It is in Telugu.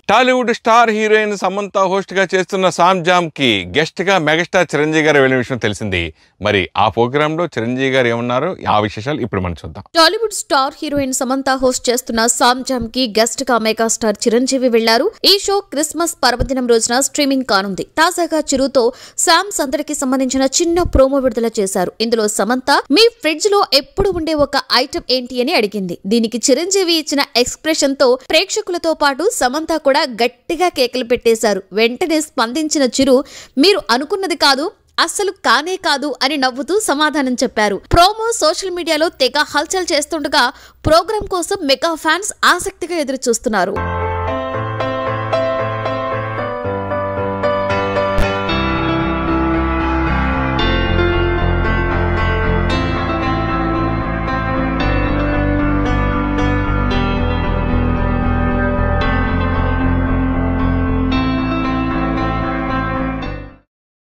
Tollywood star heroine Samantha host గా చేస్తున్న సామ్ జామ్ కి గెస్ట్ గా మెగాస్టార్ చిరంజీవి గారు వెళ్ళిన విషయం తెలిసింది మరి ఆ ప్రోగ్రామ్ లో చిరంజీవి గారు ఏమన్నారో ఆ విశేషాలు ఇప్పుడు మనం చూద్దాం Tollywood star heroine Samantha host చేస్తున్న సామ్ జామ్ కి గెస్ట్ గా మెగాస్టార్ చిరంజీవి వెళ్లారు ఈ షో క్రిస్మస్ పర్వదినం రోజున స్ట్రీమింగ్ కానుంది తాజాగా చిరుతో శామ్ సందడికి సంబంధించిన చిన్న ప్రోమో విడుదల చేశారు ఇందులో సమంత మీ ఫ్రిడ్జ్ లో ఎప్పుడు ఉండే ఒక ఐటమ్ ఏంటి అని అడిగింది దీనికి చిరంజీవి ఇచ్చిన ఎక్స్ప్రెషన్ తో ప్రేక్షకులతో పాటు సమంత కూడా గట్టిగా కేకలు పెట్టేశారు వెంటనే స్పందించిన చిరు మీరు అనుకున్నది కాదు అస్సలు కానే కాదు అని నవ్వుతూ సమాధానం చెప్పారు ప్రోమో సోషల్ మీడియాలో తెగ హల్చల్ చేస్తుండగా ప్రోగ్రాం కోసం మెగా ఫ్యాన్స్ ఆసక్తిగా ఎదురు చూస్తున్నారు